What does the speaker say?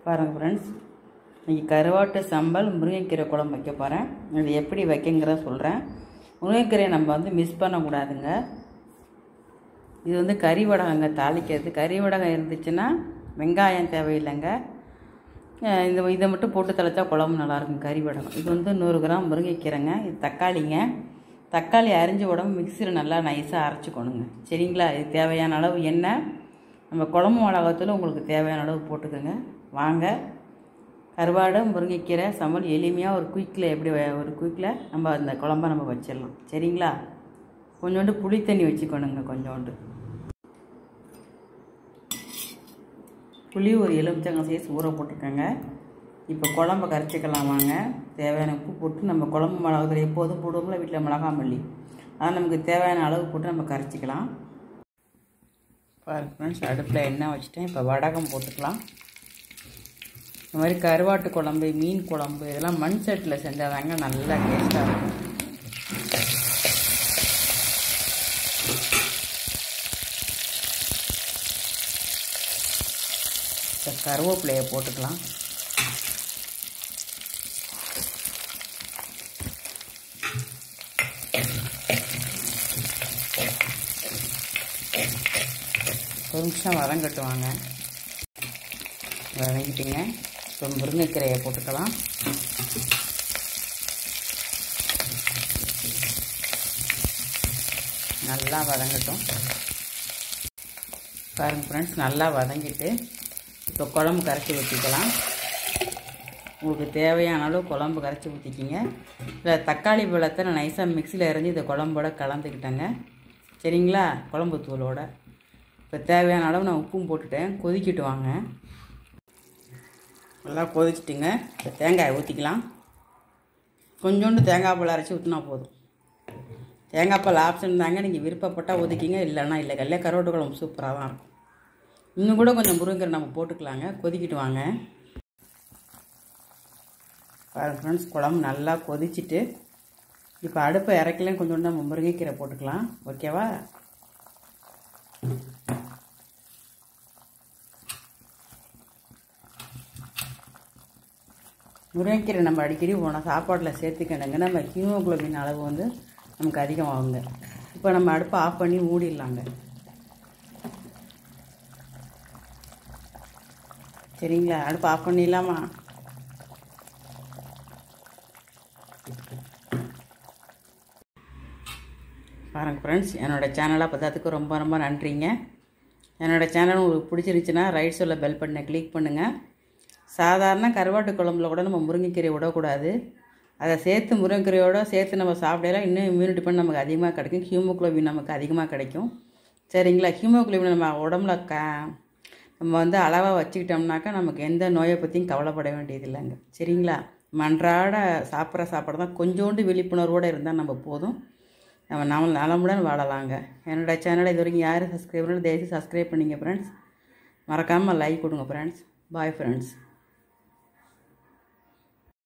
பாருங்கள் ஃப்ரெண்ட்ஸ் இன்றைக்கி கருவாட்டு சம்பல் முருங்கைக்கீரை குழம்பு வைக்க போகிறேன் இது எப்படி வைக்கங்கிறத சொல்கிறேன் முருங்கைக்கீரையை நம்ம வந்து மிஸ் பண்ணக்கூடாதுங்க இது வந்து கறி வடகங்க தாளிக்கிறது கறி வடகம் இருந்துச்சுன்னா வெங்காயம் தேவையில்லைங்க அஹ் இந்த இதை மட்டும் போட்டு தலைச்சா குழம்பு நல்லாயிருக்கும் கறி வடகம் இது வந்து நூறு கிராம் முருங்கைக்கீரைங்க இது தக்காளிங்க தக்காளி அரிஞ்ச உடம்பு மிக்சியில் நல்லா நைஸாக அரைச்சிக்கணுங்க சரிங்களா இது தேவையான அளவு எண்ணெய் நம்ம குழம்பு மிளகாத்தூள் உங்களுக்கு தேவையான அளவு போட்டுக்கோங்க வாங்க கருவாடு முருங்கைக்கீரை சமையல் எளிமையாக ஒரு குயிக்கில் எப்படி வ- ஒரு குயிக்கில் நம்ம அந்த குழம்ப நம்ம வச்சிடலாம் சரிங்களா கொஞ்சோண்டு புளி தண்ணி வச்சுக்கணுங்க கொஞ்சோண்டு புளி ஒரு எலுமிச்சங்காய் சைஸ் ஊற போட்டுக்கோங்க இப்போ குழம்ப கரைச்சிக்கலாம் வாங்க தேவையான உப்பு போட்டு நம்ம குழம்பு மிளகாத்தூள் எப்போதும் போடுவோம்ல வீட்டில் மிளகா மல்லி அதான் நமக்கு தேவையான அளவு போட்டு நம்ம கரைச்சிக்கலாம் பாருங்க ஃப்ரெண்ட்ஸ் அடுப்பில் எண்ணெய் வச்சுட்டேன் இப்போ வடகம் போட்டுக்கலாம் இந்த மாதிரி கருவாட்டு குழம்பு மீன் குழம்பு இதெல்லாம் மண் சட்டியில் செஞ்சாதாங்க நல்லா டேஸ்ட்டாக இருக்கும் இப்போ கருவேப்பிலையை போட்டுக்கலாம் ஒரு நிமிஷம் வதங்கட்டுவாங்க வதங்கிட்டுங்க இப்போ முருங்கைக்கீரையை போட்டுக்கலாம் நல்லா வதங்கட்டும் பாருங்க ஃப்ரெண்ட்ஸ் நல்லா வதங்கிட்டு இப்போ குழம்பு கரைச்சி ஊற்றிக்கலாம் உங்களுக்கு தேவையான அளவு குழம்பு கரைச்சி ஊற்றிக்கிங்க இல்லை தக்காளி பழத்தை நான் நைஸாக மிக்சியில் இறஞ்சி இந்த குழம்போட கலந்துக்கிட்டேங்க சரிங்களா குழம்பு தூளோட இப்போ தேவையான அளவு நான் உப்பும் போட்டுட்டேன் கொதிக்கிட்டு வாங்க நல்லா கொதிச்சிட்டுங்க இப்போ தேங்காய் ஊற்றிக்கலாம் கொஞ்சோண்டு தேங்காய் பால் அரைச்சி ஊற்றினா போதும் தேங்காய் பால் ஆப்ஷன் தாங்க நீங்கள் விருப்பப்பட்டால் ஒதுக்கிங்க இல்லைன்னா இல்லை கல்லே கருவாட்டு குழம்பு சூப்பராக தான் இருக்கும் இன்னும் கூட கொஞ்சம் முருங்கை நம்ம போட்டுக்கலாங்க கொதிக்கிட்டு வாங்க பாருங்க ஃப்ரெண்ட்ஸ் குழம்பு நல்லா கொதிச்சிட்டு இப்போ அடுப்பை இறக்கலாம் கொஞ்சோண்டு நம்ம முருங்கைக்கீரை போட்டுக்கலாம் ஓகேவா முருங்கைக்கீரை நம்ம அடிக்கடி போனால் சாப்பாட்டில் சேர்த்துக்கணுங்க நம்ம ஹீமோகுளோபின் அளவு வந்து நமக்கு அதிகமாகுங்க இப்போ நம்ம அடுப்பை ஆஃப் பண்ணி மூடிடலாங்க சரிங்களா அடுப்பு ஆஃப் பண்ணிடலாமா பாருங்க ஃப்ரெண்ட்ஸ் என்னோடய சேனலை பார்த்ததுக்கு ரொம்ப ரொம்ப நன்றிங்க என்னோடய சேனல் உங்களுக்கு பிடிச்சிருந்துச்சுன்னா ரைட் சைடில் பெல் பட்டனை கிளிக் பண்ணுங்கள் சாதாரண கருவாட்டு குழம்புல கூட நம்ம முருங்கைக்கீரை விடக்கூடாது அதை சேர்த்து முருங்கைக்கீரையோட சேர்த்து நம்ம சாப்பிடலாம் இன்னும் இம்யூனிட்டி பண்ண நமக்கு அதிகமாக கிடைக்கும் ஹியூமோக்ளோபின் நமக்கு அதிகமாக கிடைக்கும் சரிங்களா ஹியூமோக்ளோபின் நம்ம உடம்புல க நம்ம வந்து அளவாக வச்சுக்கிட்டோம்னாக்கா நமக்கு எந்த நோயை பற்றியும் கவலைப்பட வேண்டியது இல்லைங்க சரிங்களா நம்ம அன்றாட சாப்பிட்ற சாப்பாடு தான் கொஞ்சோண்டு விழிப்புணர்வோடு இருந்தால் நம்ம போதும் நம்ம நம்ம நலமுடன் வாழலாங்க என்னோடய சேனலை இது வரைக்கும் யாரும் சப்ஸ்கிரைப் பண்ணி தயவுசெய்து சப்ஸ்கிரைப் பண்ணிங்க ஃப்ரெண்ட்ஸ் மறக்காமல் லைக் கொடுங்க ஃப்ரெண்ட்ஸ் பாய் ஃப்ரெண்ட்ஸ்